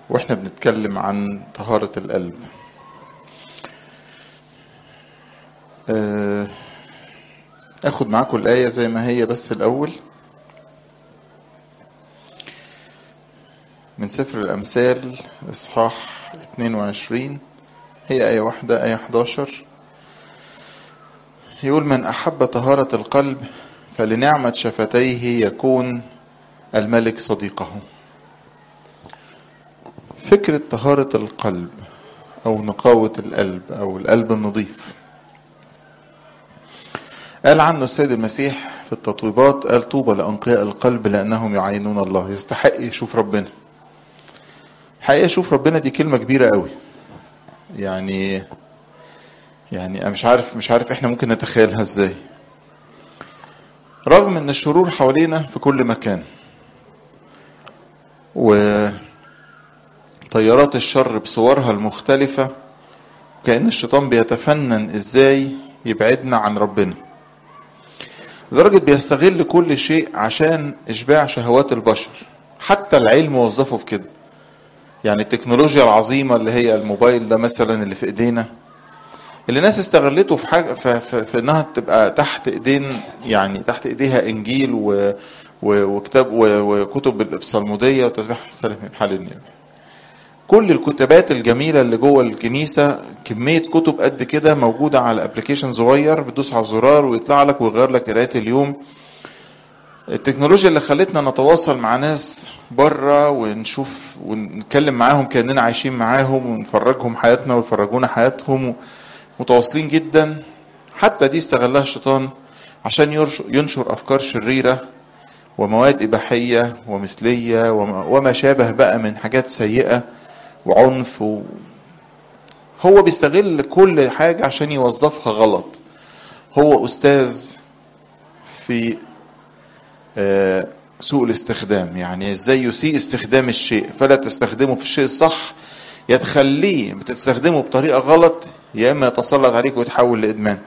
واحنا بنتكلم عن طهارة القلب آه، اخد معاكم الآية زي ما هي بس الأول من سفر الأمثال إصحاح 22 هي آية واحدة آية 11 يقول من أحب طهارة القلب فلنعمة شفتيه يكون الملك صديقه فكرة طهارة القلب أو نقاوة القلب أو القلب النظيف قال عنه السيد المسيح في التطويبات قال طوبى لأنقياء القلب لأنهم يعينون الله يستحق يشوف ربنا حقيقة يشوف ربنا دي كلمة كبيرة قوي يعني يعني أنا مش عارف مش عارف احنا ممكن نتخيلها ازاي رغم ان الشرور حوالينا في كل مكان وطيارات الشر بصورها المختلفة كأن الشيطان بيتفنن ازاي يبعدنا عن ربنا لدرجة بيستغل كل شيء عشان إشباع شهوات البشر حتى العلم وظفه في كده يعني التكنولوجيا العظيمة اللي هي الموبايل ده مثلا اللي في ايدينا اللي ناس استغلته في حاجة في, في, في انها تبقى تحت ايدين يعني تحت ايديها انجيل و وكتاب وكتب الابصالمودية وتسبيح السلف من حال النيابة كل الكتابات الجميلة اللي جوه الكنيسة كمية كتب قد كده موجودة على ابلكيشن صغير بتدوس على الزرار ويطلع لك ويغير لك قراية اليوم التكنولوجيا اللي خلتنا نتواصل مع ناس بره ونشوف ونتكلم معاهم كأننا عايشين معاهم ونفرجهم حياتنا ويفرجونا حياتهم متواصلين جدا حتى دي استغلها الشيطان عشان ينشر أفكار شريرة ومواد إباحية ومثلية وما شابه بقى من حاجات سيئة وعنف و... هو بيستغل كل حاجة عشان يوظفها غلط هو أستاذ في سوء الاستخدام يعني ازاي يسيء استخدام الشيء فلا تستخدمه في الشيء الصح يا تخليه بتستخدمه بطريقة غلط يا اما يتسلط عليك ويتحول لادمان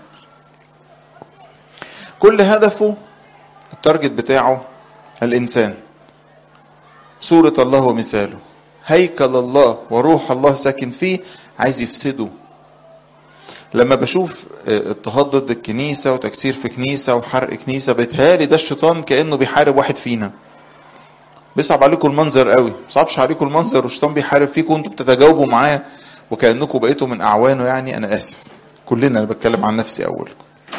كل هدفه التارجت بتاعه الانسان صورة الله ومثاله هيكل الله وروح الله ساكن فيه عايز يفسده لما بشوف اضطهاد ضد الكنيسة وتكسير في كنيسة وحرق كنيسة بيتهيألي ده الشيطان كأنه بيحارب واحد فينا بيصعب عليكم المنظر قوي صعبش عليكم المنظر والشيطان بيحارب فيكم وانتوا بتتجاوبوا معاه وكأنكم بقيتوا من أعوانه يعني أنا آسف كلنا أنا بتكلم عن نفسي أولكم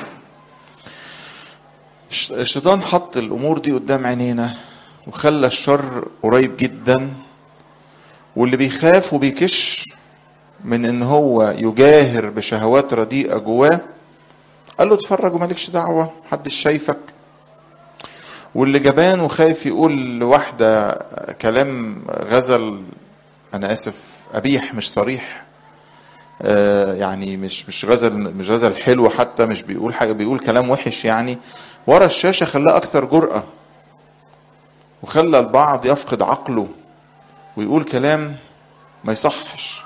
الشيطان حط الأمور دي قدام عينينا وخلى الشر قريب جدا واللي بيخاف وبيكش من ان هو يجاهر بشهوات رديئه جواه قال له اتفرج ومالكش دعوه محدش شايفك واللي جبان وخايف يقول لواحده كلام غزل انا اسف قبيح مش صريح آه يعني مش مش غزل مش غزل حلو حتى مش بيقول حاجه بيقول كلام وحش يعني ورا الشاشه خلاه اكثر جرأه وخلى البعض يفقد عقله ويقول كلام ما يصحش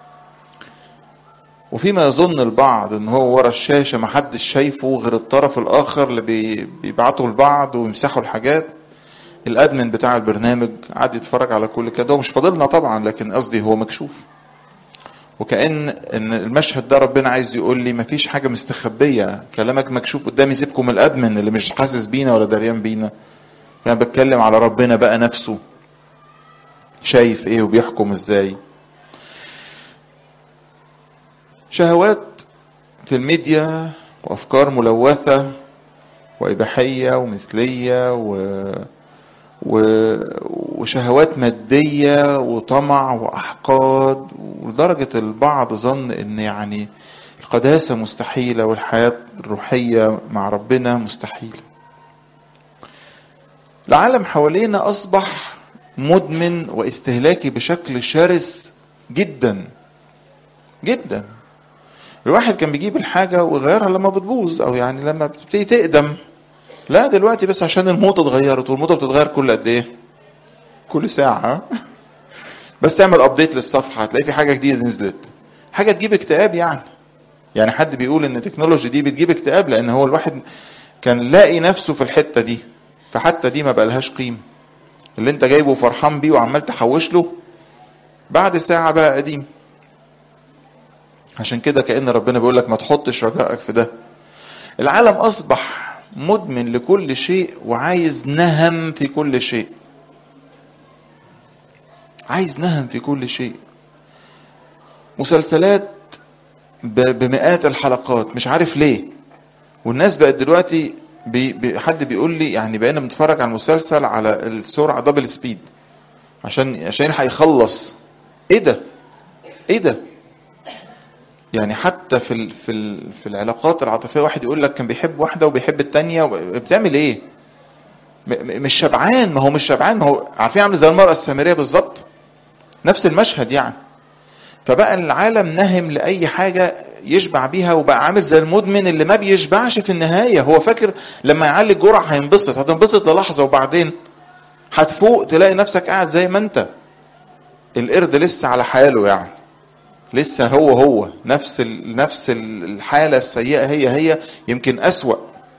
وفيما يظن البعض ان هو ورا الشاشة محدش شايفه غير الطرف الاخر اللي بيبعتوا لبعض ويمسحوا الحاجات الادمن بتاع البرنامج قعد يتفرج على كل كده هو مش فاضلنا طبعا لكن قصدي هو مكشوف وكأن ان المشهد ده ربنا عايز يقول لي مفيش حاجة مستخبية كلامك مكشوف قدامي سيبكم الادمن اللي مش حاسس بينا ولا دريان بينا انا يعني بتكلم على ربنا بقى نفسه شايف ايه وبيحكم ازاي شهوات في الميديا وافكار ملوثه واباحيه ومثليه و... و... وشهوات ماديه وطمع واحقاد ولدرجه البعض ظن ان يعني القداسه مستحيله والحياه الروحيه مع ربنا مستحيله العالم حوالينا اصبح مدمن واستهلاكي بشكل شرس جدا جدا الواحد كان بيجيب الحاجة ويغيرها لما بتبوظ أو يعني لما بتبتدي تقدم لا دلوقتي بس عشان الموضة اتغيرت والموضة بتتغير كل قد إيه؟ كل ساعة بس تعمل أبديت للصفحة هتلاقي في حاجة جديدة نزلت حاجة تجيب اكتئاب يعني يعني حد بيقول إن التكنولوجي دي بتجيب اكتئاب لأن هو الواحد كان لاقي نفسه في الحتة دي فحتى دي ما بقالهاش قيمة اللي انت جايبه فرحان بيه وعمال تحوش له بعد ساعة بقى قديم عشان كده كأن ربنا بيقول لك ما تحطش رجائك في ده العالم أصبح مدمن لكل شيء وعايز نهم في كل شيء عايز نهم في كل شيء مسلسلات بمئات الحلقات مش عارف ليه والناس بقت دلوقتي بي بي حد بيقول لي يعني بقينا بنتفرج على المسلسل على السرعه دبل سبيد عشان عشان هيخلص ايه ده ايه ده يعني حتى في ال في ال في العلاقات العاطفيه واحد يقول لك كان بيحب واحده وبيحب التانية بتعمل ايه مش شبعان ما هو مش شبعان ما هو عارفين عامل زي المراه السامريه بالظبط نفس المشهد يعني فبقى العالم نهم لاي حاجه يشبع بيها وبقى عامل زي المدمن اللي ما بيشبعش في النهايه هو فاكر لما يعلي الجرعه هينبسط هتنبسط للحظه وبعدين هتفوق تلاقي نفسك قاعد زي ما انت القرد لسه على حاله يعني لسه هو هو نفس ال... نفس الحاله السيئه هي هي يمكن اسوا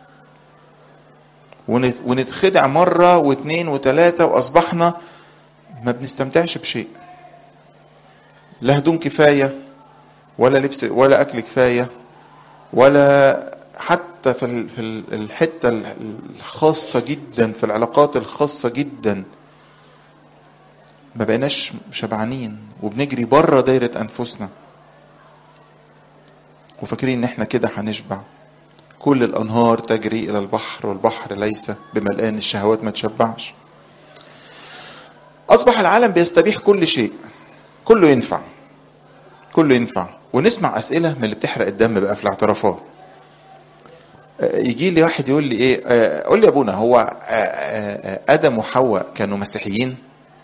ونت... ونتخدع مره واثنين وثلاثه واصبحنا ما بنستمتعش بشيء لا هدوم كفايه ولا لبس ولا اكل كفايه ولا حتى في في الحته الخاصه جدا في العلاقات الخاصه جدا ما بقيناش شبعانين وبنجري بره دايره انفسنا وفاكرين ان احنا كده هنشبع كل الانهار تجري الى البحر والبحر ليس بملآن الشهوات ما تشبعش اصبح العالم بيستبيح كل شيء كله ينفع كله ينفع ونسمع اسئله من اللي بتحرق الدم بقى في الاعترافات يجي لي واحد يقول لي ايه قول لي يا ابونا هو ادم وحواء كانوا مسيحيين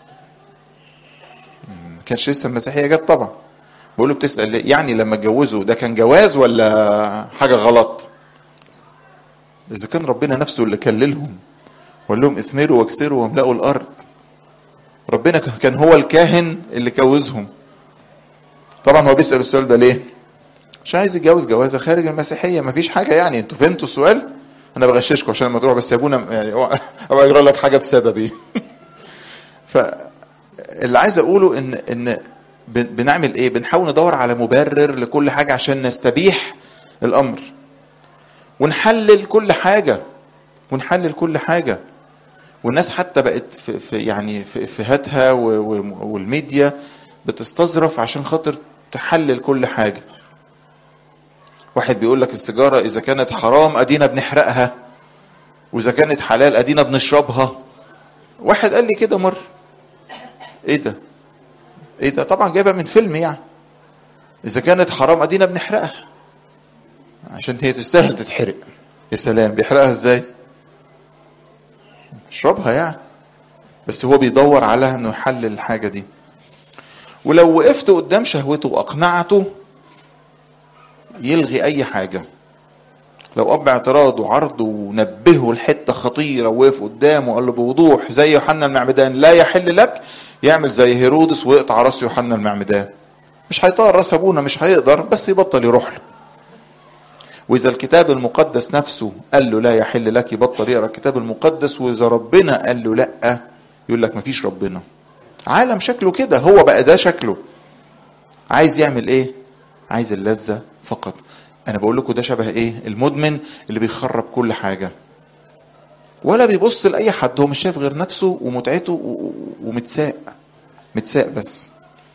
ما كانش لسه المسيحيه جت طبعا بقول له بتسال ليه يعني لما اتجوزوا ده كان جواز ولا حاجه غلط اذا كان ربنا نفسه اللي كللهم وقال لهم اثمروا واكسروا واملأوا الارض ربنا كان هو الكاهن اللي كوزهم طبعا هو بيسأل السؤال ده ليه مش عايز يتجوز جوازه خارج المسيحيه مفيش حاجه يعني انتوا فهمتوا السؤال انا بغششكم عشان لما تروح بس يا ابونا يعني او اجرى لك حاجه بسببي فاللي عايز اقوله ان ان بنعمل ايه بنحاول ندور على مبرر لكل حاجه عشان نستبيح الامر ونحلل كل حاجه ونحلل كل حاجه والناس حتى بقت في, في يعني في افهاتها والميديا بتستظرف عشان خاطر تحلل كل حاجه واحد بيقول لك السيجاره اذا كانت حرام ادينا بنحرقها واذا كانت حلال ادينا بنشربها واحد قال لي كده مره ايه ده ايه ده طبعا جايبها من فيلم يعني اذا كانت حرام ادينا بنحرقها عشان هي تستاهل تتحرق يا سلام بيحرقها ازاي اشربها يعني بس هو بيدور على انه يحلل الحاجه دي ولو وقفت قدام شهوته واقنعته يلغي اي حاجه لو اب اعتراضه وعرضه ونبهه لحته خطيره ووقف قدامه وقال له بوضوح زي يوحنا المعمدان لا يحل لك يعمل زي هيرودس ويقطع راس يوحنا المعمدان مش هيطير راس ابونا مش هيقدر بس يبطل يروح له واذا الكتاب المقدس نفسه قال له لا يحل لك يبطل يقرا الكتاب المقدس واذا ربنا قال له لا يقول لك مفيش ربنا عالم شكله كده هو بقى ده شكله عايز يعمل ايه عايز اللذة فقط انا بقول لكم ده شبه ايه المدمن اللي بيخرب كل حاجة ولا بيبص لاي حد هو مش شايف غير نفسه ومتعته ومتساق متساق بس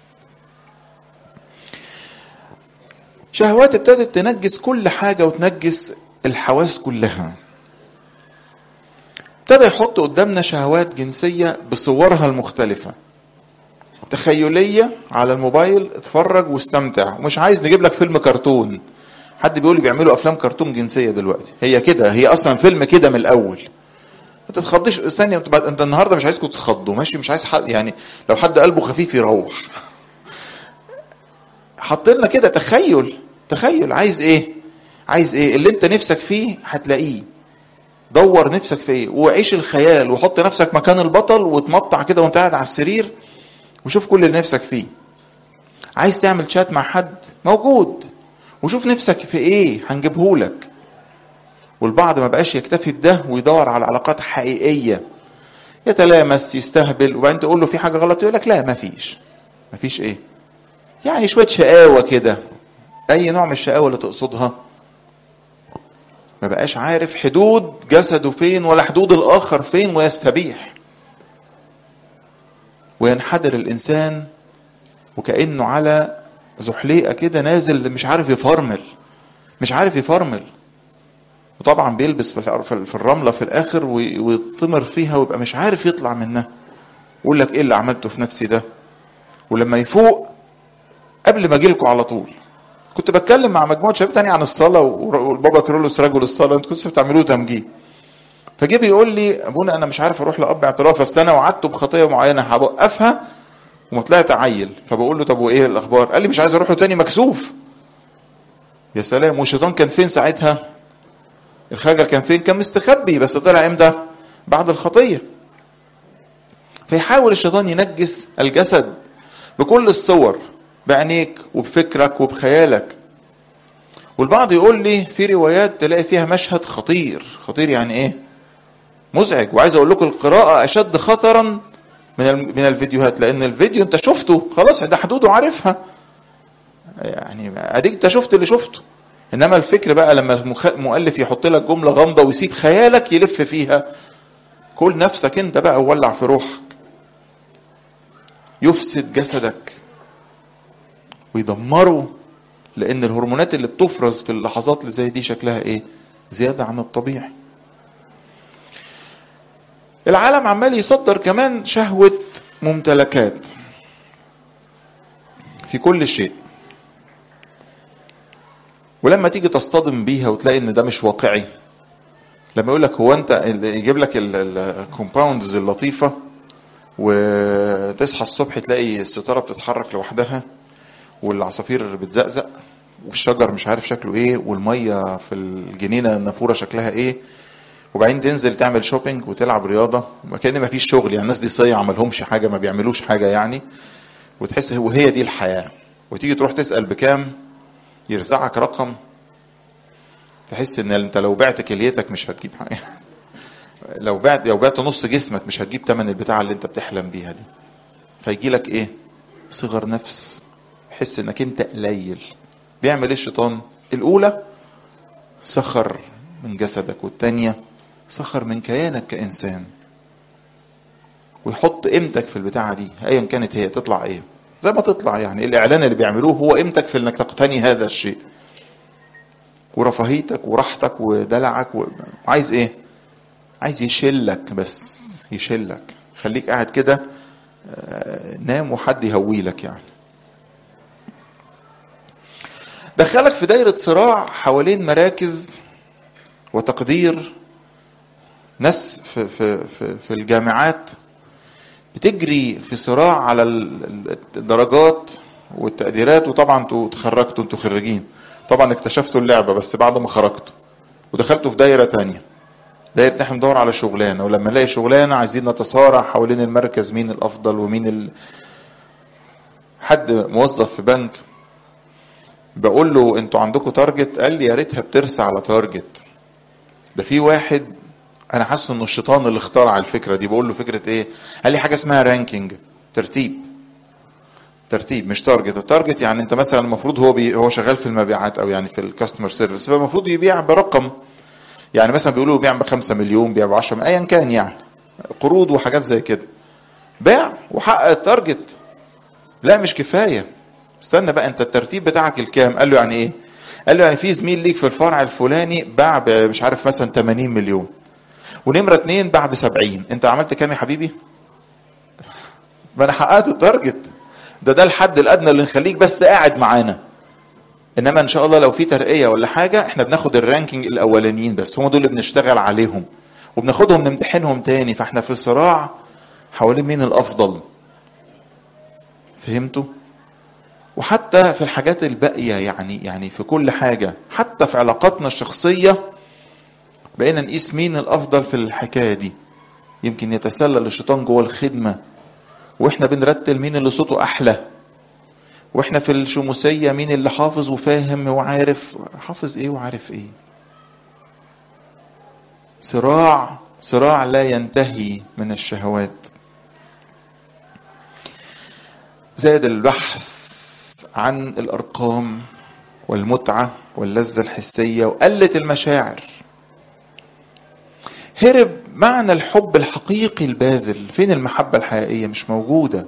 شهوات ابتدت تنجس كل حاجة وتنجس الحواس كلها ابتدى يحط قدامنا شهوات جنسية بصورها المختلفة تخيلية على الموبايل اتفرج واستمتع ومش عايز نجيب لك فيلم كرتون حد بيقول لي بيعملوا افلام كرتون جنسية دلوقتي هي كده هي اصلا فيلم كده من الاول ما تتخضيش ثانية انت النهارده مش عايزكم تتخضوا ماشي مش عايز حد يعني لو حد قلبه خفيف يروح حط لنا كده تخيل تخيل عايز ايه عايز ايه اللي انت نفسك فيه هتلاقيه دور نفسك في ايه وعيش الخيال وحط نفسك مكان البطل وتمطع كده وانت قاعد على السرير وشوف كل اللي نفسك فيه عايز تعمل شات مع حد موجود وشوف نفسك في ايه هنجيبهولك والبعض ما بقاش يكتفي بده ويدور على علاقات حقيقيه يتلامس يستهبل وبعدين تقول له في حاجه غلط يقول لك لا ما فيش مفيش ايه يعني شويه شقاوه كده اي نوع من الشقاوه اللي تقصدها ما بقاش عارف حدود جسده فين ولا حدود الاخر فين ويستبيح وينحدر الانسان وكانه على زحليقه كده نازل مش عارف يفرمل مش عارف يفرمل وطبعا بيلبس في الرمله في الاخر ويطمر فيها ويبقى مش عارف يطلع منها يقول لك ايه اللي عملته في نفسي ده ولما يفوق قبل ما اجيلكوا على طول كنت بتكلم مع مجموعه شباب تاني عن الصلاه والبابا كيرلس رجل الصلاه انتوا كنتوا بتعملوه تمجيد فجه بيقول لي ابونا انا مش عارف اروح لاب اعتراف بس انا وعدته بخطيه معينه هوقفها وما طلعت عيل فبقول له طب وايه الاخبار قال لي مش عايز اروح له تاني مكسوف يا سلام والشيطان كان فين ساعتها الخجل كان فين كان مستخبي بس طلع امتى بعد الخطيه فيحاول الشيطان ينجس الجسد بكل الصور بعينيك وبفكرك وبخيالك والبعض يقول لي في روايات تلاقي فيها مشهد خطير خطير يعني ايه مزعج وعايز اقول لكم القراءه اشد خطرا من من الفيديوهات لان الفيديو انت شفته خلاص ده حدوده عارفها يعني اديك انت شفت اللي شفته انما الفكر بقى لما المؤلف يحط لك جمله غامضه ويسيب خيالك يلف فيها كل نفسك انت بقى وولع في روحك يفسد جسدك ويدمره لان الهرمونات اللي بتفرز في اللحظات اللي زي دي شكلها ايه زياده عن الطبيعي العالم عمال يصدر كمان شهوه ممتلكات في كل شيء ولما تيجي تصطدم بيها وتلاقي ان ده مش واقعي لما يقول لك هو انت يجيب لك الكومباوندز اللطيفه وتصحى الصبح تلاقي الستاره بتتحرك لوحدها والعصافير بتزقزق والشجر مش عارف شكله ايه والميه في الجنينه النافوره شكلها ايه وبعدين تنزل تعمل شوبينج وتلعب رياضه كان ما فيش شغل يعني الناس دي صيع ما لهمش حاجه ما بيعملوش حاجه يعني وتحس وهي دي الحياه وتيجي تروح تسال بكام يرزعك رقم تحس ان انت لو بعت كليتك مش هتجيب حاجه لو بعت لو بعت نص جسمك مش هتجيب تمن البتاعه اللي انت بتحلم بيها دي فيجي لك ايه صغر نفس تحس انك انت قليل بيعمل ايه الشيطان الاولى سخر من جسدك والتانية سخر من كيانك كإنسان ويحط قيمتك في البتاعة دي أيا كانت هي تطلع إيه زي ما تطلع يعني الإعلان اللي بيعملوه هو قيمتك في إنك تقتني هذا الشيء ورفاهيتك وراحتك ودلعك وعايز إيه عايز يشلك بس يشلك خليك قاعد كده نام وحد يهويلك يعني دخلك في دايرة صراع حوالين مراكز وتقدير ناس في, في, في, في الجامعات بتجري في صراع على الدرجات والتقديرات وطبعا انتوا تخرجتوا انتوا خريجين طبعا اكتشفتوا اللعبة بس بعد ما خرجتوا ودخلتوا في دايرة تانية دايرة احنا ندور على شغلانة ولما نلاقي شغلانة عايزين نتصارع حوالين المركز مين الأفضل ومين ال... حد موظف في بنك بقول له انتوا عندكم تارجت قال لي يا ريتها بترسى على تارجت ده في واحد انا حاسس انه الشيطان اللي اخترع الفكره دي بقول له فكره ايه قال لي حاجه اسمها رانكينج ترتيب ترتيب مش تارجت التارجت يعني انت مثلا المفروض هو بي هو شغال في المبيعات او يعني في الكاستمر سيرفيس فالمفروض يبيع برقم يعني مثلا بيقولوا بيع ب 5 مليون بيع ب 10 ايا كان يعني قروض وحاجات زي كده باع وحقق التارجت لا مش كفايه استنى بقى انت الترتيب بتاعك الكام قال له يعني ايه قال له يعني في زميل ليك في الفرع الفلاني باع مش عارف مثلا 80 مليون ونمرة اتنين باع ب 70 انت عملت كام يا حبيبي ما انا حققت التارجت ده ده الحد الادنى اللي نخليك بس قاعد معانا انما ان شاء الله لو في ترقيه ولا حاجه احنا بناخد الرانكينج الاولانيين بس هم دول اللي بنشتغل عليهم وبناخدهم نمتحنهم تاني فاحنا في صراع حوالين مين الافضل فهمتوا وحتى في الحاجات الباقيه يعني يعني في كل حاجه حتى في علاقاتنا الشخصيه بقينا نقيس مين الافضل في الحكايه دي يمكن يتسلل الشيطان جوه الخدمه واحنا بنرتل مين اللي صوته احلى واحنا في الشموسيه مين اللي حافظ وفاهم وعارف حافظ ايه وعارف ايه صراع صراع لا ينتهي من الشهوات زاد البحث عن الارقام والمتعه واللذه الحسيه وقلت المشاعر هرب معنى الحب الحقيقي الباذل فين المحبه الحقيقيه مش موجوده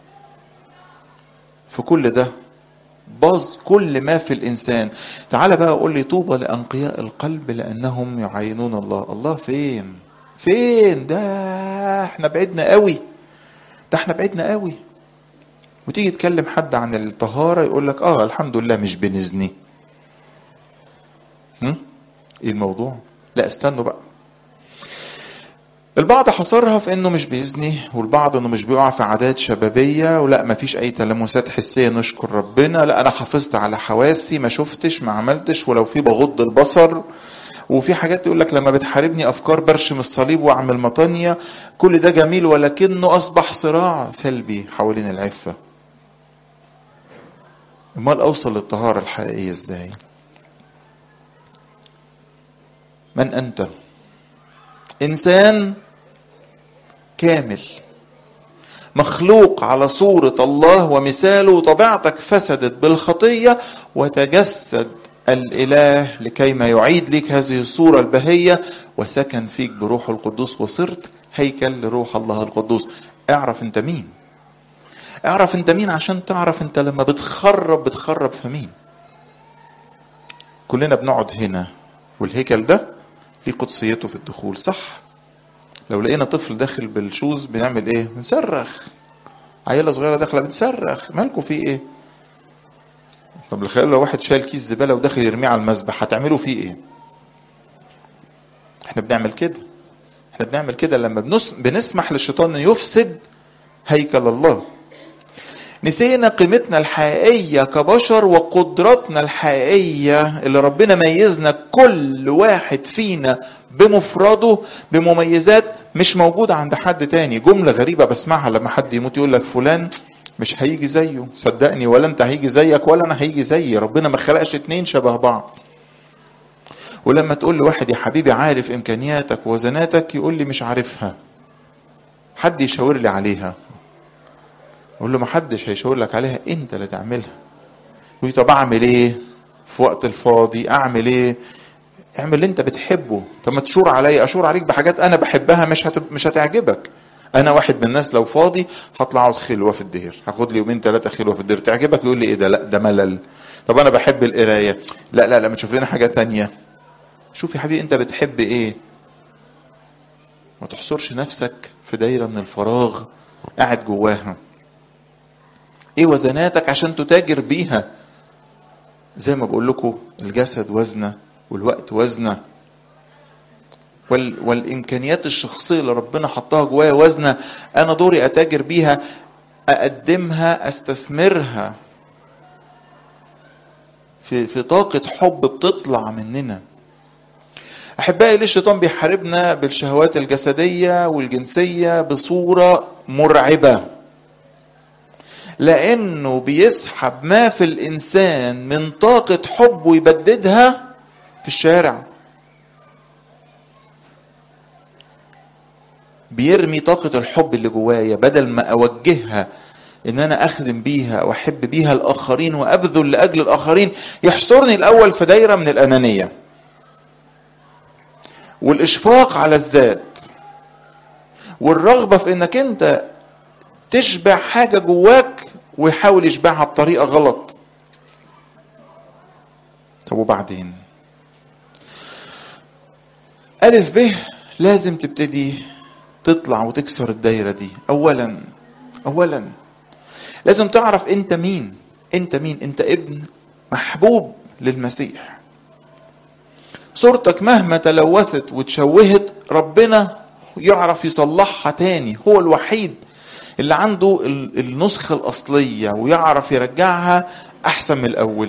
في كل ده باظ كل ما في الانسان تعال بقى قول لي طوبى لانقياء القلب لانهم يعينون الله الله فين فين ده احنا بعدنا قوي ده احنا بعدنا قوي وتيجي تكلم حد عن الطهاره يقول لك اه الحمد لله مش بنزني هم؟ ايه الموضوع لا استنوا بقى البعض حصرها في انه مش بيزني والبعض انه مش بيقع في عادات شبابيه ولا ما فيش اي تلامسات حسيه نشكر ربنا لا انا حافظت على حواسي ما شفتش ما عملتش ولو في بغض البصر وفي حاجات يقول لك لما بتحاربني افكار برشم الصليب واعمل مطانيه كل ده جميل ولكنه اصبح صراع سلبي حوالين العفه امال اوصل للطهاره الحقيقيه ازاي من انت انسان كامل مخلوق على صورة الله ومثاله وطبيعتك فسدت بالخطية وتجسد الإله لكيما يعيد لك هذه الصورة البهية وسكن فيك بروح القدوس وصرت هيكل لروح الله القدوس اعرف انت مين اعرف انت مين عشان تعرف انت لما بتخرب بتخرب في مين كلنا بنقعد هنا والهيكل ده ليه قدسيته في الدخول صح لو لقينا طفل داخل بالشوز بنعمل ايه بنصرخ عيله صغيره داخله بتصرخ مالكم في ايه طب تخيل لو واحد شايل كيس زباله وداخل يرميه على المسبح هتعملوا فيه ايه احنا بنعمل كده احنا بنعمل كده لما بنس... بنسمح للشيطان انه يفسد هيكل الله نسينا قيمتنا الحقيقية كبشر وقدراتنا الحقيقية اللي ربنا ميزنا كل واحد فينا بمفرده بمميزات مش موجودة عند حد تاني جملة غريبة بسمعها لما حد يموت يقول لك فلان مش هيجي زيه صدقني ولا انت هيجي زيك ولا انا هيجي زيي ربنا ما خلقش اتنين شبه بعض ولما تقول لواحد يا حبيبي عارف امكانياتك ووزناتك يقول لي مش عارفها حد يشاور لي عليها اقول له ما حدش هيشاور لك عليها انت اللي تعملها يقول لي طب اعمل ايه في وقت الفاضي اعمل ايه اعمل اللي انت بتحبه طب ما تشور عليا اشور عليك بحاجات انا بحبها مش هت... مش هتعجبك انا واحد من الناس لو فاضي هطلع اقعد خلوه في الدهر هاخد لي يومين ثلاثه خلوه في الدهر تعجبك يقول لي ايه ده لا ده ملل طب انا بحب القرايه لا لا لا ما تشوف لنا حاجه تانية شوف يا حبيبي انت بتحب ايه ما تحصرش نفسك في دايره من الفراغ قاعد جواها ايه وزناتك عشان تتاجر بيها زي ما بقول لكم الجسد وزنه والوقت وزنه وال والامكانيات الشخصيه اللي ربنا حطها جوايا وزنه انا دوري اتاجر بيها اقدمها استثمرها في في طاقه حب بتطلع مننا احبائي ليه الشيطان بيحاربنا بالشهوات الجسديه والجنسيه بصوره مرعبه لانه بيسحب ما في الانسان من طاقه حب ويبددها في الشارع بيرمي طاقة الحب اللي جوايا بدل ما أوجهها إن أنا أخدم بيها وأحب بيها الآخرين وأبذل لأجل الآخرين يحصرني الأول في دايرة من الأنانية والإشفاق على الذات والرغبة في إنك أنت تشبع حاجة جواك ويحاول يشبعها بطريقة غلط طب وبعدين ألف به لازم تبتدي تطلع وتكسر الدايرة دي أولا أولا لازم تعرف أنت مين أنت مين أنت ابن محبوب للمسيح صورتك مهما تلوثت وتشوهت ربنا يعرف يصلحها تاني هو الوحيد اللي عنده النسخة الأصلية ويعرف يرجعها أحسن من الأول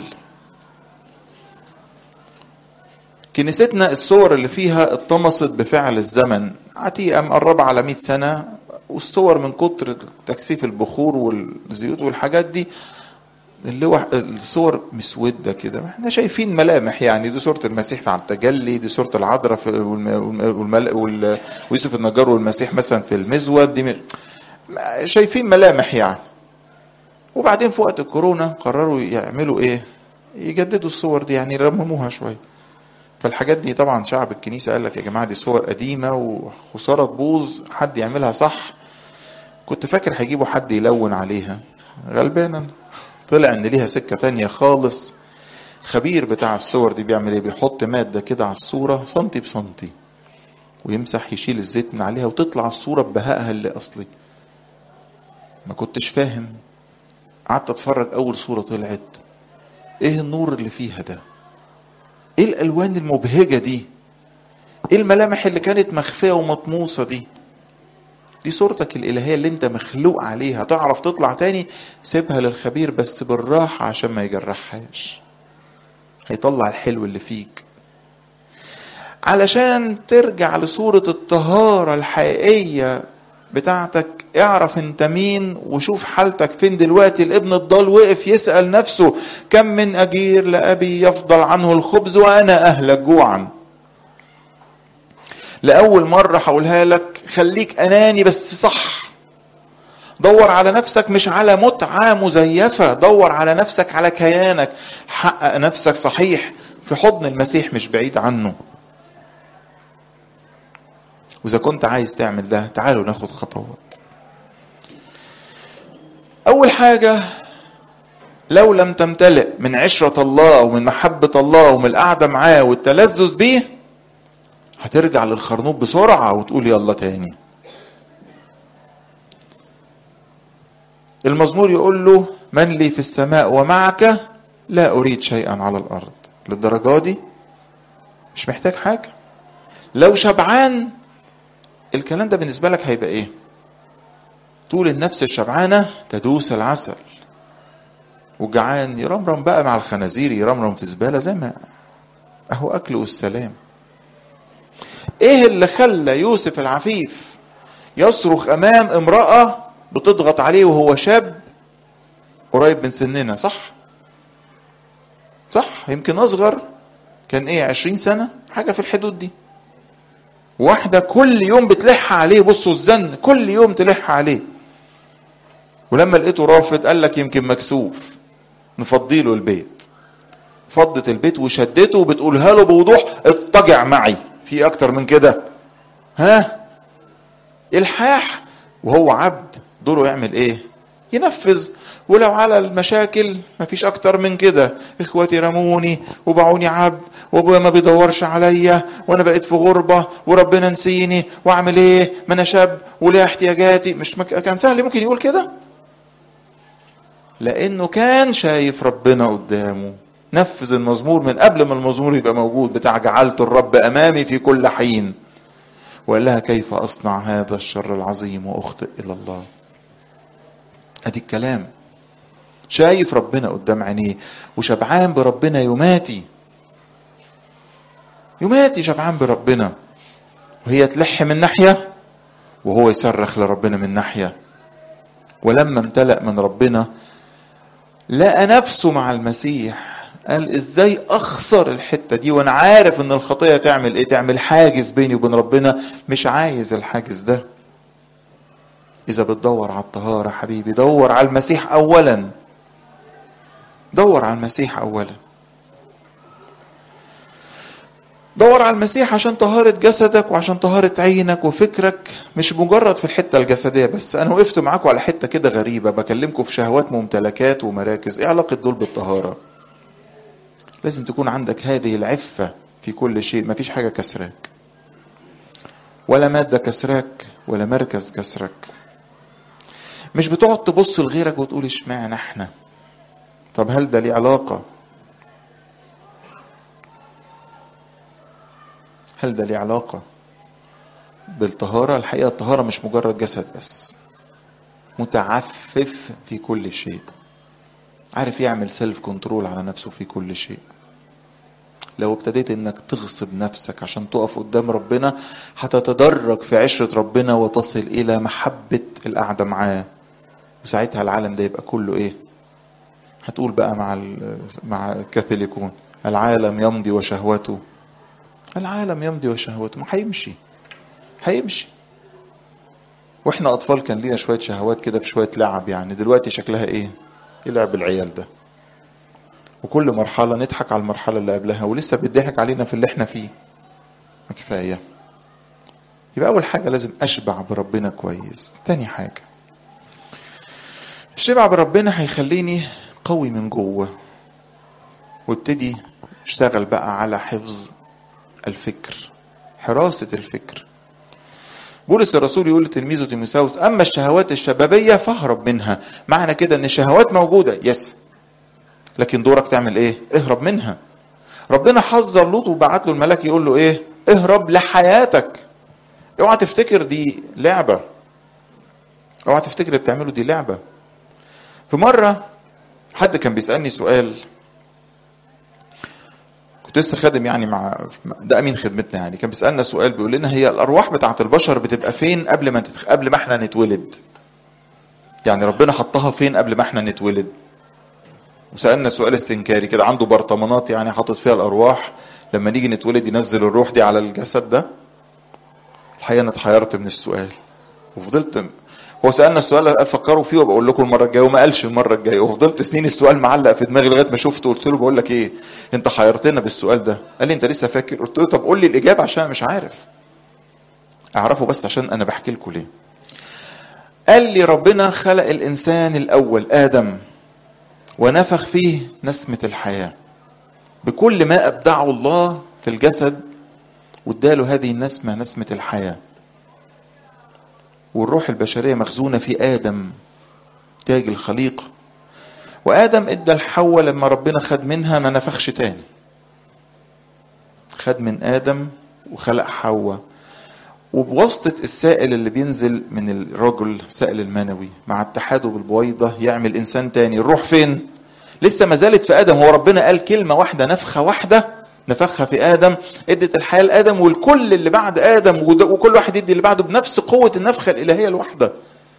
كنيستنا الصور اللي فيها اتطمست بفعل الزمن عتيقة مقربة على 100 سنة والصور من كتر تكثيف البخور والزيوت والحاجات دي اللي هو الصور مسودة كده احنا شايفين ملامح يعني دي صورة المسيح على التجلي دي صورة العذراء والمل... ويوسف النجار والمسيح مثلا في المزود دي شايفين ملامح يعني وبعدين في وقت الكورونا قرروا يعملوا ايه يجددوا الصور دي يعني يرمموها شويه فالحاجات دي طبعا شعب الكنيسه قال لك يا جماعه دي صور قديمه وخساره تبوظ حد يعملها صح كنت فاكر هيجيبوا حد يلون عليها غلبانا طلع ان ليها سكه تانية خالص خبير بتاع الصور دي بيعمل ايه بيحط ماده كده على الصوره سنتي بسنتي ويمسح يشيل الزيت من عليها وتطلع الصوره ببهائها اللي اصلي ما كنتش فاهم قعدت اتفرج اول صوره طلعت ايه النور اللي فيها ده ايه الالوان المبهجه دي ايه الملامح اللي كانت مخفيه ومطموسه دي دي صورتك الالهيه اللي انت مخلوق عليها تعرف تطلع تاني سيبها للخبير بس بالراحه عشان ما يجرحهاش هيطلع الحلو اللي فيك علشان ترجع لصورة الطهارة الحقيقية بتاعتك اعرف انت مين وشوف حالتك فين دلوقتي الابن الضال وقف يسأل نفسه كم من أجير لأبي يفضل عنه الخبز وأنا أهلك جوعا لأول مرة هقولها لك خليك أناني بس صح دور على نفسك مش على متعة مزيفة دور على نفسك على كيانك حقق نفسك صحيح في حضن المسيح مش بعيد عنه وإذا كنت عايز تعمل ده تعالوا ناخد خطوات أول حاجة لو لم تمتلئ من عشرة الله ومن محبة الله ومن القعدة معاه والتلذذ بيه هترجع للخرنوب بسرعة وتقول يلا تاني المزمور يقول له من لي في السماء ومعك لا أريد شيئا على الأرض للدرجة دي مش محتاج حاجة لو شبعان الكلام ده بالنسبة لك هيبقى ايه طول النفس الشبعانة تدوس العسل وجعان يرمرم بقى مع الخنازير يرمرم في زبالة زي ما اهو اكله السلام ايه اللي خلى يوسف العفيف يصرخ امام امرأة بتضغط عليه وهو شاب قريب من سننا صح صح يمكن اصغر كان ايه عشرين سنة حاجة في الحدود دي واحدة كل يوم بتلح عليه بصوا الزن كل يوم تلح عليه ولما لقيته رافض قال لك يمكن مكسوف نفضيله البيت فضت البيت وشدته وبتقولها له بوضوح اضطجع معي في اكتر من كده ها الحاح وهو عبد دوره يعمل ايه ينفذ ولو على المشاكل مفيش اكتر من كده اخواتي رموني وباعوني عبد وابويا ما بيدورش عليا وانا بقيت في غربة وربنا نسيني واعمل ايه ما انا شاب وليا احتياجاتي مش مك... كان سهل ممكن يقول كده لانه كان شايف ربنا قدامه نفذ المزمور من قبل ما المزمور يبقى موجود بتاع جعلت الرب امامي في كل حين وقال لها كيف اصنع هذا الشر العظيم واخطئ الى الله ادي الكلام شايف ربنا قدام عينيه وشبعان بربنا يماتي يماتي شبعان بربنا وهي تلح من ناحية وهو يصرخ لربنا من ناحية ولما امتلأ من ربنا لقى نفسه مع المسيح قال ازاي اخسر الحتة دي وانا عارف ان الخطية تعمل ايه تعمل حاجز بيني وبين ربنا مش عايز الحاجز ده اذا بتدور على الطهارة حبيبي دور على المسيح اولا دور على المسيح اولا دور على المسيح عشان طهارة جسدك وعشان طهارة عينك وفكرك مش مجرد في الحتة الجسدية بس أنا وقفت معاكم على حتة كده غريبة بكلمكم في شهوات ممتلكات ومراكز إيه علاقة دول بالطهارة لازم تكون عندك هذه العفة في كل شيء مفيش حاجة كسراك ولا مادة كسراك ولا مركز كسرك مش بتقعد تبص لغيرك وتقول اشمعنى احنا طب هل ده ليه علاقة هل ده ليه علاقة بالطهارة الحقيقة الطهارة مش مجرد جسد بس متعفف في كل شيء عارف يعمل سيلف كنترول على نفسه في كل شيء لو ابتديت انك تغصب نفسك عشان تقف قدام ربنا هتتدرج في عشرة ربنا وتصل الى محبة القعدة معاه وساعتها العالم ده يبقى كله ايه هتقول بقى مع مع الكاثوليكون العالم يمضي وشهوته العالم يمضي وشهوته ما هيمشي هيمشي واحنا اطفال كان لينا شويه شهوات كده في شويه لعب يعني دلوقتي شكلها ايه ايه لعب العيال ده وكل مرحلة نضحك على المرحلة اللي قبلها ولسه بيضحك علينا في اللي احنا فيه ما كفاية يبقى أول حاجة لازم أشبع بربنا كويس تاني حاجة الشبع بربنا هيخليني قوي من جوه وابتدي اشتغل بقى على حفظ الفكر حراسة الفكر بولس الرسول يقول لتلميذه تيموساوس اما الشهوات الشبابيه فاهرب منها معنى كده ان الشهوات موجوده يس لكن دورك تعمل ايه اهرب منها ربنا حذر لوط وبعت له الملاك يقول له ايه اهرب لحياتك اوعى تفتكر دي لعبه اوعى تفتكر اللي بتعمله دي لعبه في مره حد كان بيسالني سؤال كنت لسه خادم يعني مع ده امين خدمتنا يعني كان بيسالنا سؤال بيقول لنا هي الارواح بتاعه البشر بتبقى فين قبل ما تتخ... قبل ما احنا نتولد يعني ربنا حطها فين قبل ما احنا نتولد وسالنا سؤال استنكاري كده عنده برطمانات يعني حاطط فيها الارواح لما نيجي نتولد ينزل الروح دي على الجسد ده الحقيقه انا اتحيرت من السؤال وفضلت هو سالنا السؤال قال فكروا فيه وبقول لكم المره الجايه وما قالش المره الجايه وفضلت سنين السؤال معلق في دماغي لغايه ما شفته قلت له بقول لك ايه انت حيرتنا بالسؤال ده قال لي انت لسه فاكر قلت له طب قول لي الاجابه عشان انا مش عارف اعرفه بس عشان انا بحكي لكم ليه قال لي ربنا خلق الانسان الاول ادم ونفخ فيه نسمه الحياه بكل ما ابدعه الله في الجسد واداله هذه النسمه نسمه الحياه والروح البشرية مخزونة في آدم تاج الخليقة وآدم ادى لحواء لما ربنا خد منها ما نفخش تاني خد من آدم وخلق حواء وبواسطة السائل اللي بينزل من الرجل سائل المنوي مع اتحاده بالبويضة يعمل إنسان تاني الروح فين؟ لسه ما زالت في آدم هو ربنا قال كلمة واحدة نفخة واحدة نفخها في ادم ادت الحياه لادم والكل اللي بعد ادم وكل واحد يدي اللي بعده بنفس قوه النفخه الالهيه الواحده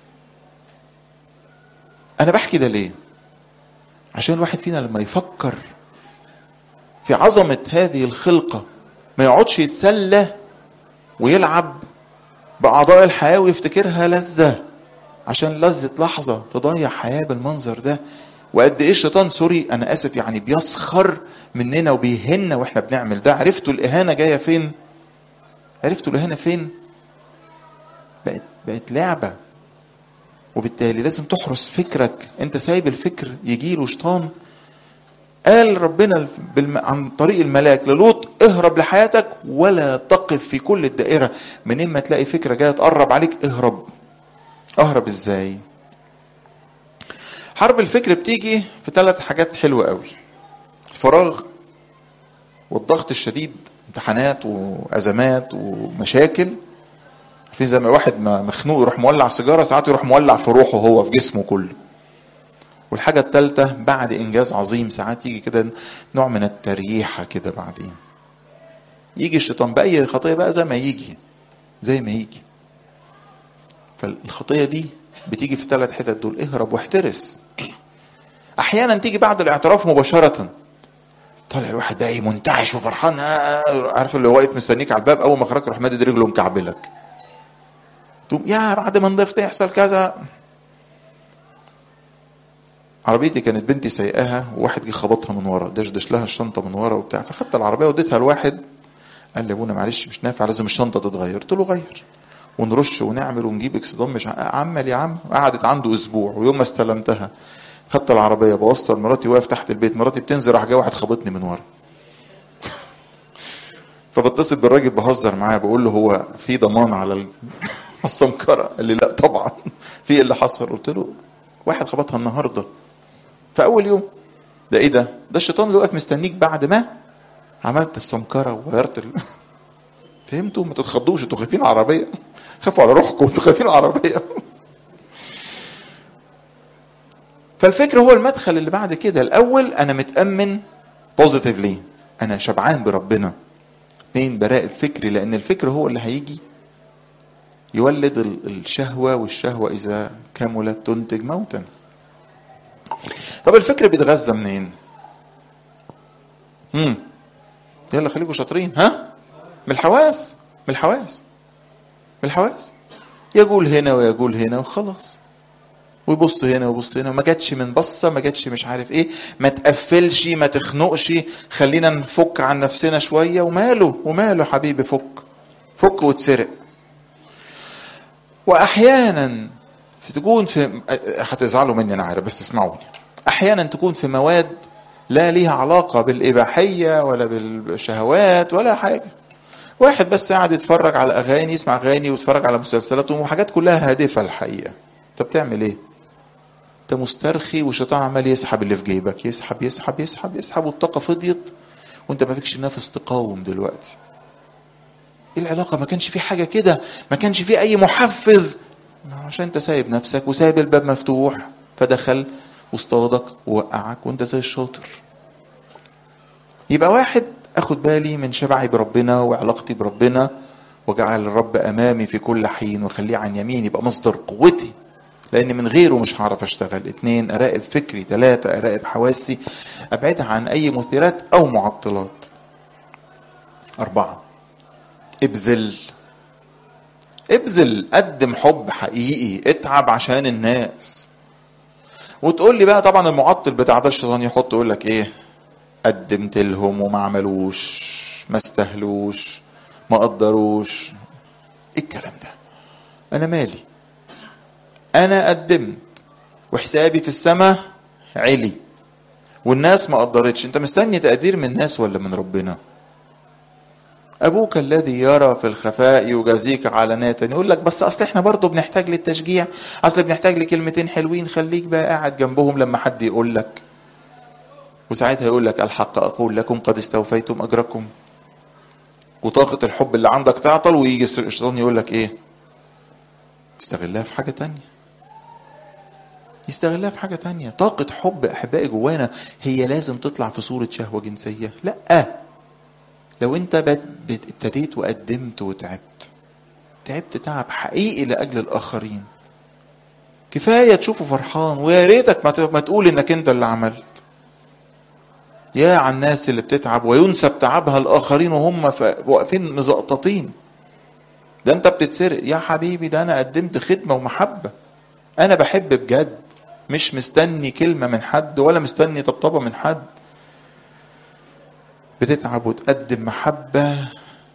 انا بحكي ده ليه عشان الواحد فينا لما يفكر في عظمه هذه الخلقه ما يقعدش يتسلى ويلعب باعضاء الحياه ويفتكرها لذه عشان لذه لحظه تضيع حياه بالمنظر ده وقد ايه الشيطان سوري انا اسف يعني بيسخر مننا وبيهنا واحنا بنعمل ده عرفتوا الاهانه جايه فين عرفتوا الاهانه فين بقت بقت لعبه وبالتالي لازم تحرس فكرك انت سايب الفكر يجي له شيطان قال ربنا بالم... عن طريق الملاك للوط اهرب لحياتك ولا تقف في كل الدائره من اما تلاقي فكره جايه تقرب عليك اهرب اهرب ازاي حرب الفكر بتيجي في ثلاث حاجات حلوه قوي الفراغ والضغط الشديد امتحانات وازمات ومشاكل في زي ما واحد مخنوق يروح مولع سيجاره ساعات يروح مولع في روحه هو في جسمه كله والحاجه الثالثه بعد انجاز عظيم ساعات يجي كده نوع من التريحه كده بعدين يجي الشيطان باي خطيه بقى زي ما يجي زي ما يجي فالخطيه دي بتيجي في ثلاث حتت دول اهرب واحترس احيانا تيجي بعد الاعتراف مباشره طالع الواحد بقى منتعش وفرحان عارف اللي واقف مستنيك على الباب اول ما خرجت يروح مادد رجله مكعبلك تقوم يا بعد ما نضفت يحصل كذا عربيتي كانت بنتي سايقاها وواحد جه خبطها من ورا دشدش لها الشنطه من ورا وبتاع فخدت العربيه وديتها لواحد قال لي ابونا معلش مش نافع لازم الشنطه تتغير قلت له غير ونرش ونعمل ونجيب اكسدام مش عمل يا عم قعدت عنده اسبوع ويوم ما استلمتها خدت العربيه بوصل مراتي واقف تحت البيت مراتي بتنزل راح جاي واحد خبطني من ورا فبتصل بالراجل بهزر معاه بقول له هو في ضمان على السمكره قال لي لا طبعا في ايه اللي حصل قلت له واحد خبطها النهارده في اول يوم ده ايه ده ده الشيطان اللي واقف مستنيك بعد ما عملت السمكره وغيرت ال... فهمتوا ما تتخضوش انتوا خايفين العربيه خافوا على روحكم انتوا خايفين العربيه فالفكر هو المدخل اللي بعد كده الاول انا متامن بوزيتيفلي انا شبعان بربنا اثنين براء الفكر لان الفكر هو اللي هيجي يولد الشهوة والشهوة إذا كملت تنتج موتا طب الفكر بيتغذى منين امم يلا خليكم شاطرين ها من الحواس من الحواس من الحواس يقول هنا ويقول هنا وخلاص ويبص هنا ويبص هنا ما جاتش من بصه ما جاتش مش عارف ايه ما تقفلش ما تخنقش خلينا نفك عن نفسنا شويه وماله وماله حبيبي فك فك وتسرق واحيانا في تكون في هتزعلوا مني انا عارف بس اسمعوني احيانا تكون في مواد لا ليها علاقه بالاباحيه ولا بالشهوات ولا حاجه واحد بس قاعد يتفرج على اغاني يسمع اغاني ويتفرج على مسلسلات وحاجات كلها هادفه الحقيقه انت بتعمل ايه انت مسترخي والشيطان عمال يسحب اللي في جيبك يسحب يسحب يسحب يسحب والطاقه فضيت وانت ما فيكش نفس تقاوم دلوقتي ايه العلاقه ما كانش في حاجه كده ما كانش في اي محفز عشان انت سايب نفسك وسايب الباب مفتوح فدخل واصطادك ووقعك وانت زي الشاطر يبقى واحد اخد بالي من شبعي بربنا وعلاقتي بربنا وجعل الرب امامي في كل حين واخليه عن يمين يبقى مصدر قوتي لان من غيره مش هعرف اشتغل اتنين اراقب فكري تلاتة اراقب حواسي ابعدها عن اي مثيرات او معطلات اربعة ابذل ابذل قدم حب حقيقي اتعب عشان الناس وتقول لي بقى طبعا المعطل بتاع ده الشيطان يحط يقول لك ايه قدمت لهم وما عملوش ما استهلوش ما قدروش ايه الكلام ده انا مالي انا قدمت وحسابي في السماء علي والناس ما قدرتش انت مستني تقدير من الناس ولا من ربنا ابوك الذي يرى في الخفاء يجازيك علانية يقول لك بس اصل احنا برضه بنحتاج للتشجيع اصل بنحتاج لكلمتين حلوين خليك بقى قاعد جنبهم لما حد يقول لك وساعتها يقول لك الحق اقول لكم قد استوفيتم اجركم وطاقة الحب اللي عندك تعطل ويجي الشيطان يقول لك ايه استغلها في حاجة تانية يستغلها في حاجة تانية طاقة حب أحبائي جوانا هي لازم تطلع في صورة شهوة جنسية لا لو انت ابتديت وقدمت وتعبت تعبت تعب حقيقي لأجل الآخرين كفاية تشوفه فرحان ويا ريتك ما تقول انك انت اللي عملت يا على الناس اللي بتتعب وينسب تعبها الآخرين وهم واقفين مزقططين ده انت بتتسرق يا حبيبي ده انا قدمت خدمة ومحبة انا بحب بجد مش مستني كلمة من حد ولا مستني طبطبة من حد بتتعب وتقدم محبة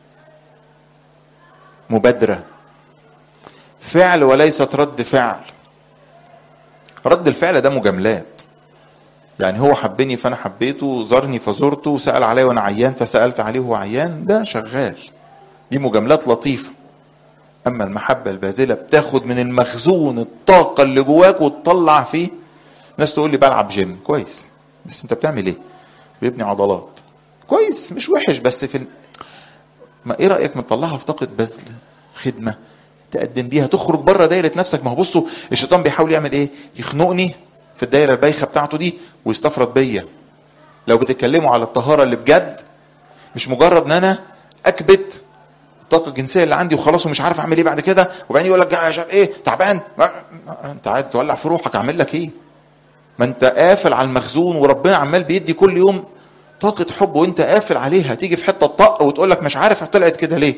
مبادرة فعل وليست رد فعل رد الفعل ده مجاملات يعني هو حبني فانا حبيته زارني فزرته سأل عليا وانا عيان فسألت عليه وهو عيان ده شغال دي مجاملات لطيفة اما المحبة الباذلة بتاخد من المخزون الطاقة اللي جواك وتطلع فيه ناس تقول لي بلعب جيم كويس بس انت بتعمل ايه بيبني عضلات كويس مش وحش بس في ما ايه رايك مطلعها في طاقه بذل خدمه تقدم بيها تخرج بره دايره نفسك ما هو بصوا الشيطان بيحاول يعمل ايه يخنقني في الدايره البايخه بتاعته دي ويستفرد بيا لو بتتكلموا على الطهاره اللي بجد مش مجرد ان انا اكبت الطاقه الجنسيه اللي عندي وخلاص ومش عارف اعمل ايه بعد كده وبعدين يقول لك عشان ايه تعبان انت عايز تولع في روحك اعمل لك ايه ما انت قافل على المخزون وربنا عمال بيدي كل يوم طاقة حب وانت قافل عليها تيجي في حتة طق وتقول لك مش عارف طلعت كده ليه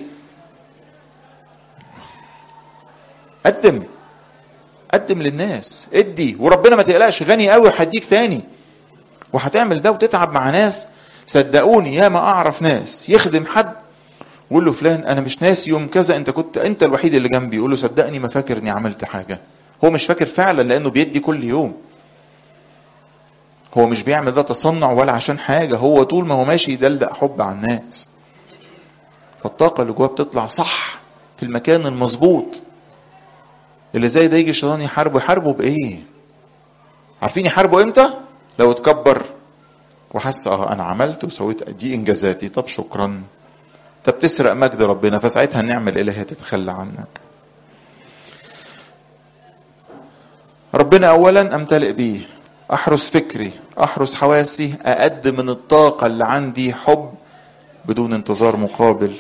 قدم قدم للناس ادي وربنا ما تقلقش غني قوي هديك تاني وهتعمل ده وتتعب مع ناس صدقوني يا ما اعرف ناس يخدم حد ويقول له فلان انا مش ناسي يوم كذا انت كنت انت الوحيد اللي جنبي يقول له صدقني ما فاكر اني عملت حاجه هو مش فاكر فعلا لانه بيدي كل يوم هو مش بيعمل ده تصنع ولا عشان حاجة هو طول ما هو ماشي يدلدق حب على الناس فالطاقة اللي جواه بتطلع صح في المكان المظبوط اللي زي ده يجي الشيطان يحاربه يحاربه بإيه؟ عارفين يحاربه إمتى؟ لو اتكبر وحس اه انا عملت وسويت دي انجازاتي طب شكرا طب تسرق مجد ربنا فساعتها النعمة الإلهية تتخلى عنك ربنا أولا أمتلئ بيه احرس فكري احرس حواسي اقدم من الطاقة اللي عندي حب بدون انتظار مقابل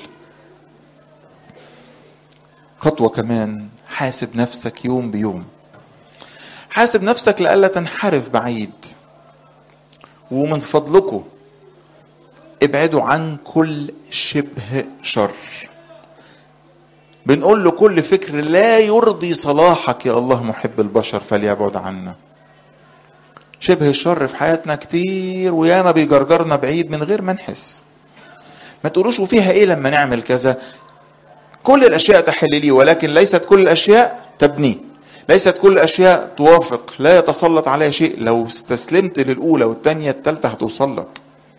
خطوة كمان حاسب نفسك يوم بيوم حاسب نفسك لألا تنحرف بعيد ومن فضلكم ابعدوا عن كل شبه شر بنقول له كل فكر لا يرضي صلاحك يا الله محب البشر فليبعد عنا شبه الشر في حياتنا كتير وياما بيجرجرنا بعيد من غير ما نحس ما تقولوش وفيها ايه لما نعمل كذا كل الاشياء تحل لي ولكن ليست كل الاشياء تبني ليست كل الاشياء توافق لا يتسلط عليها شيء لو استسلمت للاولى والثانيه الثالثه هتوصل لك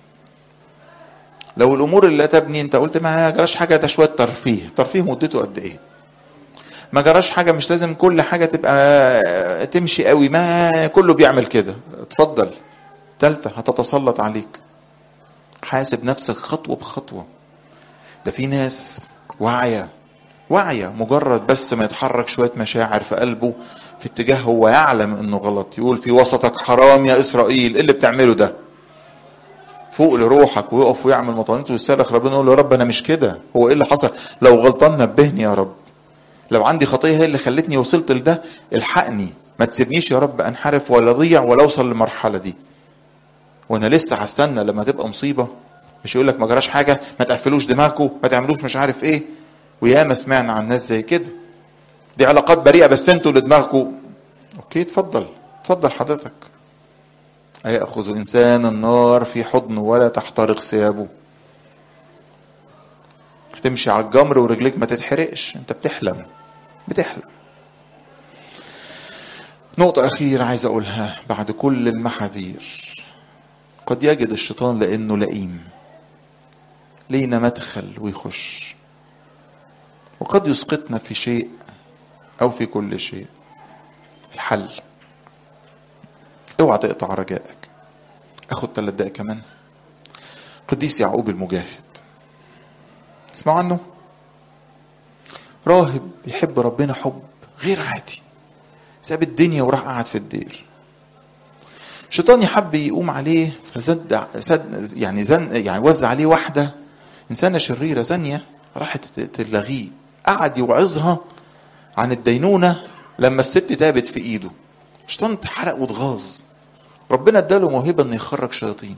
لو الامور اللي لا تبني انت قلت ما جراش حاجه ده شويه ترفيه ترفيه مدته قد ايه ما جراش حاجه مش لازم كل حاجه تبقى تمشي قوي ما كله بيعمل كده اتفضل ثالثه هتتسلط عليك حاسب نفسك خطوه بخطوه ده في ناس واعيه واعيه مجرد بس ما يتحرك شويه مشاعر في قلبه في اتجاه هو يعلم انه غلط يقول في وسطك حرام يا اسرائيل ايه اللي بتعمله ده فوق لروحك ويقف ويعمل مطانيته ويصرخ ربنا يقول له يا رب انا مش كده هو ايه اللي حصل لو غلطان نبهني يا رب لو عندي خطيه هي اللي خلتني وصلت لده الحقني ما تسيبنيش يا رب انحرف ولا اضيع ولا اوصل للمرحله دي وانا لسه هستنى لما تبقى مصيبه مش يقول لك ما جراش حاجه ما تقفلوش دماغكم ما تعملوش مش عارف ايه وياما سمعنا عن ناس زي كده دي علاقات بريئه بس انتوا اللي دماغكم اوكي اتفضل اتفضل حضرتك أيأخذ إنسان النار في حضنه ولا تحترق ثيابه هتمشي على الجمر ورجليك ما تتحرقش انت بتحلم بتحلم نقطة أخيرة عايز أقولها بعد كل المحاذير قد يجد الشيطان لأنه لئيم لينا مدخل ويخش وقد يسقطنا في شيء أو في كل شيء الحل اوعى تقطع رجائك اخد ثلاث دقايق كمان قديس يعقوب المجاهد تسمعوا عنه راهب يحب ربنا حب غير عادي ساب الدنيا وراح قعد في الدير الشيطان يحب يقوم عليه فزد سد يعني زن يعني وزع عليه واحده انسانه شريره زانيه راحت تلغيه قعد يوعظها عن الدينونه لما الست تابت في ايده الشيطان اتحرق واتغاظ ربنا اداله موهبه انه يخرج شياطين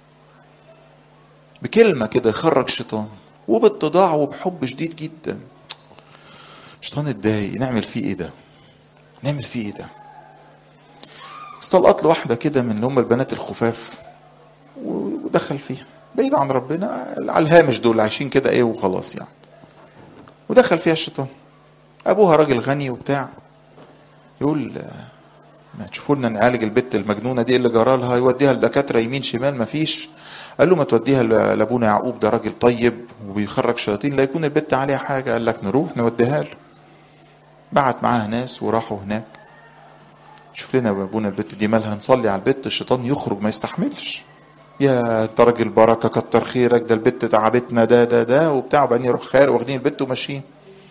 بكلمه كده يخرج شيطان وباتضاع وبحب شديد جدا الشيطان اتضايق نعمل فيه ايه ده نعمل فيه ايه ده استلقط له واحده كده من اللي هم البنات الخفاف ودخل فيها بعيد عن ربنا على الهامش دول عايشين كده ايه وخلاص يعني ودخل فيها الشيطان ابوها راجل غني وبتاع يقول ما تشوفوا لنا نعالج البت المجنونه دي اللي جرى لها يوديها لدكاتره يمين شمال ما فيش قال له ما توديها لابونا يعقوب ده راجل طيب وبيخرج شياطين لا يكون البت عليها حاجه قال لك نروح نوديها له بعت معاها ناس وراحوا هناك شوف لنا يا ابونا البت دي مالها نصلي على البت الشيطان يخرج ما يستحملش يا انت راجل بركه كتر خيرك ده البت تعبتنا ده ده ده وبتاع وبعدين يروح خارج واخدين البت وماشيين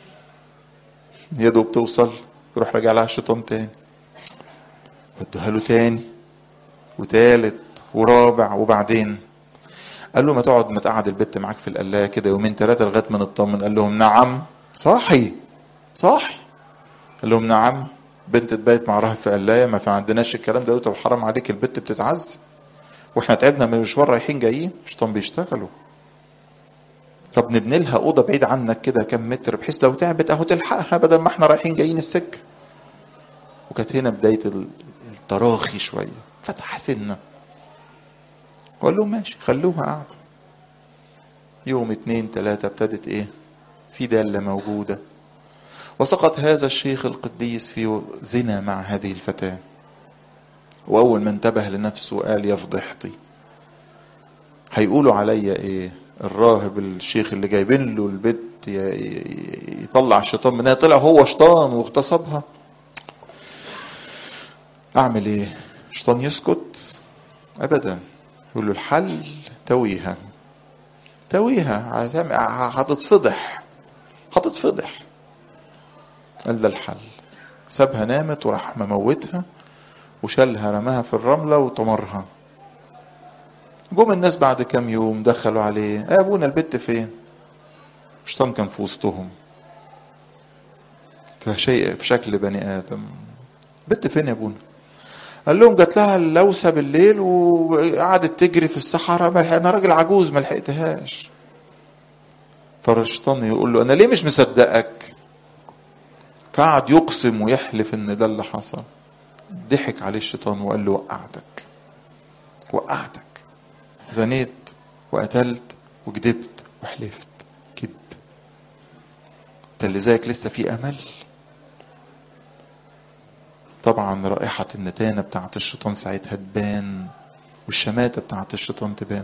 يا دوب توصل يروح راجع لها الشيطان تاني ودوها له تاني وتالت ورابع وبعدين قال له ما تقعد ما تقعد البت معاك في القلايه كده يومين ثلاثه لغايه ما نطمن قال لهم نعم صاحي صاحي قال لهم نعم بنت تبيت مع راهب في قلايه ما في عندناش الكلام ده طب حرام عليك البت بتتعذب واحنا تعبنا من المشوار رايحين جايين الشيطان بيشتغلوا طب نبني لها اوضه بعيد عنك كده كام متر بحيث لو تعبت اهو تلحقها بدل ما احنا رايحين جايين السكه وكانت هنا بدايه التراخي شويه فتح سنه وقال لهم ماشي خلوها قاعده يوم اتنين تلاتة ابتدت ايه في دالة موجودة وسقط هذا الشيخ القديس في زنا مع هذه الفتاة وأول ما انتبه لنفسه قال يا فضحتي هيقولوا عليا ايه الراهب الشيخ اللي جايبين له البيت يطلع الشيطان منها طلع هو شيطان واغتصبها اعمل ايه الشيطان يسكت ابدا يقول له الحل تويها تويها هتتفضح هتتفضح قال ده الحل سابها نامت وراح مموتها وشالها رماها في الرملة وطمرها جم الناس بعد كام يوم دخلوا عليه يا ابونا البت فين الشيطان كان في وسطهم فشيء في شكل بني ادم بنت فين يا ابونا قال لهم جات لها اللوسه بالليل وقعدت تجري في الصحراء انا راجل عجوز ما لحقتهاش فالشيطان يقول له انا ليه مش مصدقك فقعد يقسم ويحلف ان ده اللي حصل ضحك عليه الشيطان وقال له وقعتك وقعتك زنيت وقتلت وكذبت وحلفت كذب انت اللي زيك لسه في امل طبعا رائحة النتانة بتاعت الشيطان ساعتها تبان والشماتة بتاعت الشيطان تبان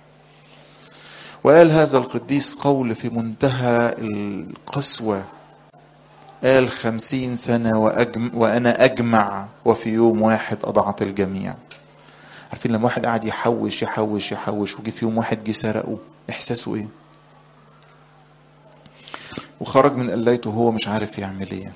وقال هذا القديس قول في منتهى القسوة قال خمسين سنة وأجم وأنا أجمع وفي يوم واحد أضعت الجميع عارفين لما واحد قاعد يحوش يحوش يحوش وجي في يوم واحد جه سرقه إحساسه إيه؟ وخرج من قلايته وهو مش عارف يعمل إيه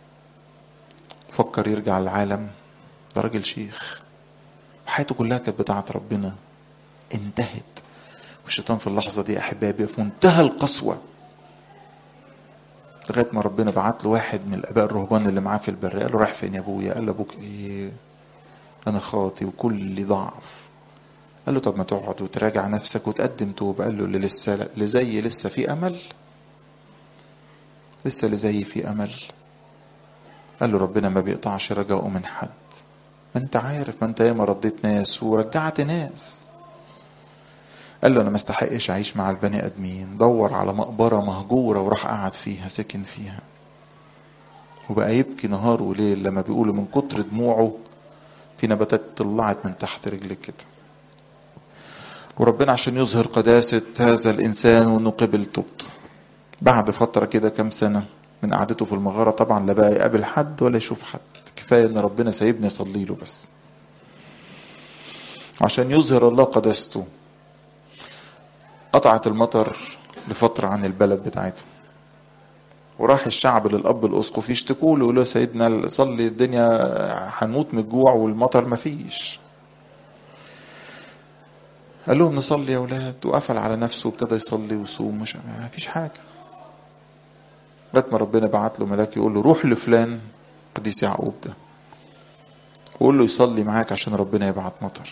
فكر يرجع العالم ده راجل شيخ وحياته كلها كانت بتاعت ربنا انتهت والشيطان في اللحظة دي أحبابي في منتهى القسوة لغاية ما ربنا بعت له واحد من الآباء الرهبان اللي معاه في البر قال له رايح فين يا أبويا؟ قال له أبوك إيه؟ أنا خاطي وكل ضعف قال له طب ما تقعد وتراجع نفسك وتقدم توبة قال له اللي لسه اللي زي لسه في أمل لسه اللي زي في أمل قال له ربنا ما بيقطعش رجاؤه من حد ما انت عارف ما انت ياما رديت ناس ورجعت ناس قال له انا ما استحقش اعيش مع البني ادمين دور على مقبره مهجوره وراح قعد فيها سكن فيها وبقى يبكي نهار وليل لما بيقولوا من كتر دموعه في نباتات طلعت من تحت رجلك كده وربنا عشان يظهر قداسة هذا الإنسان وإنه قبل توبته بعد فترة كده كام سنة من قعدته في المغارة طبعا لا بقى يقابل حد ولا يشوف حد كفاية إن ربنا سايبني أصلي له بس عشان يظهر الله قداسته قطعت المطر لفترة عن البلد بتاعته وراح الشعب للأب الأسقف يشتكوا له يقولوا سيدنا صلي الدنيا هنموت من الجوع والمطر مفيش قال لهم نصلي يا ولاد وقفل على نفسه وابتدى يصلي ويصوم مش مفيش حاجة لغاية ما ربنا بعت له ملاك يقول له روح لفلان قديس يعقوب ده وقول له يصلي معاك عشان ربنا يبعت مطر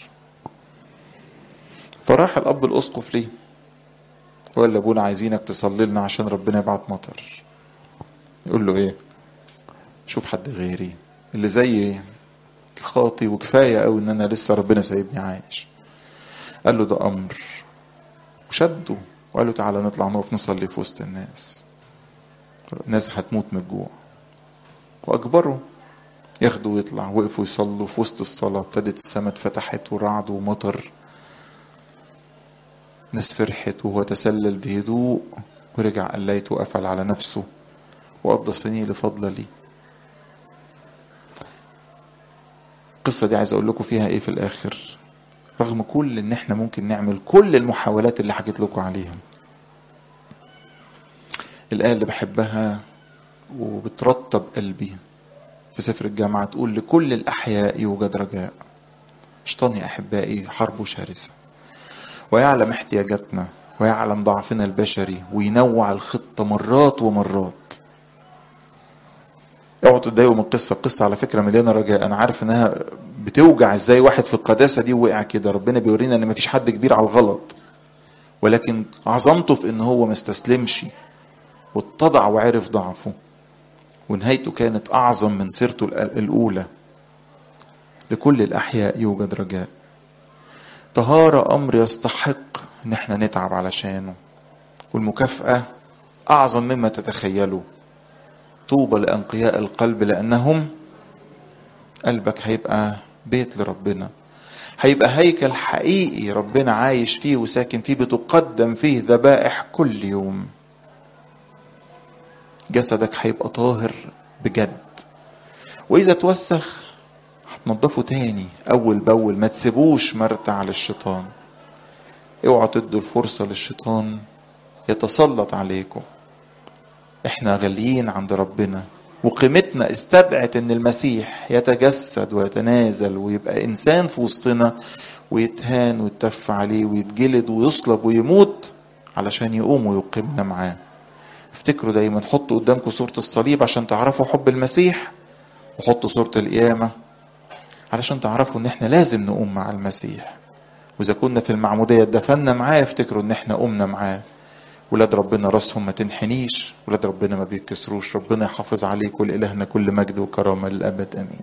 فراح الأب الأسقف ليه وقال لأبونا عايزينك تصلي لنا عشان ربنا يبعت مطر يقول له ايه شوف حد غيري اللي زي خاطي وكفاية قوي ان انا لسه ربنا سايبني عايش قال له ده امر وشده وقال له تعالى نطلع نقف نصلي في وسط الناس الناس هتموت من الجوع واجبره ياخدوا ويطلع وقفوا يصلوا في وسط الصلاة ابتدت السماء اتفتحت ورعد ومطر ناس فرحت وهو تسلل بهدوء ورجع قليت وقفل على نفسه وقضى سنين لفضل لي القصة دي عايز اقول لكم فيها ايه في الاخر رغم كل ان احنا ممكن نعمل كل المحاولات اللي حكيت لكم عليها الآية اللي بحبها وبترطب قلبي في سفر الجامعة تقول لكل الأحياء يوجد رجاء شيطان يا أحبائي حربه شرسة ويعلم احتياجاتنا ويعلم ضعفنا البشري وينوع الخطة مرات ومرات اوعوا تتضايقوا من القصه القصه على فكره مليانه رجاء انا عارف انها بتوجع ازاي واحد في القداسه دي وقع كده ربنا بيورينا ان مفيش حد كبير على الغلط ولكن عظمته في ان هو ما استسلمش واتضع وعرف ضعفه ونهايته كانت اعظم من سيرته الاولى لكل الاحياء يوجد رجاء طهاره امر يستحق ان احنا نتعب علشانه والمكافاه اعظم مما تتخيلوا طوبى لأنقياء القلب لأنهم قلبك هيبقى بيت لربنا هيبقى هيكل حقيقي ربنا عايش فيه وساكن فيه بتقدم فيه ذبائح كل يوم جسدك هيبقى طاهر بجد وإذا توسخ هتنضفه تاني أول بأول ما تسيبوش مرتع للشيطان اوعوا تدوا الفرصة للشيطان يتسلط عليكم احنا غاليين عند ربنا وقيمتنا استدعت ان المسيح يتجسد ويتنازل ويبقى انسان في وسطنا ويتهان ويتف عليه ويتجلد ويصلب ويموت علشان يقوم ويقيمنا معاه افتكروا دايما حطوا قدامكم صورة الصليب عشان تعرفوا حب المسيح وحطوا صورة القيامة علشان تعرفوا ان احنا لازم نقوم مع المسيح واذا كنا في المعمودية اتدفنا معاه افتكروا ان احنا قمنا معاه ولاد ربنا راسهم ما تنحنيش ولاد ربنا ما بيتكسروش ربنا يحافظ عليك ولإلهنا كل مجد وكرامة للأبد أمين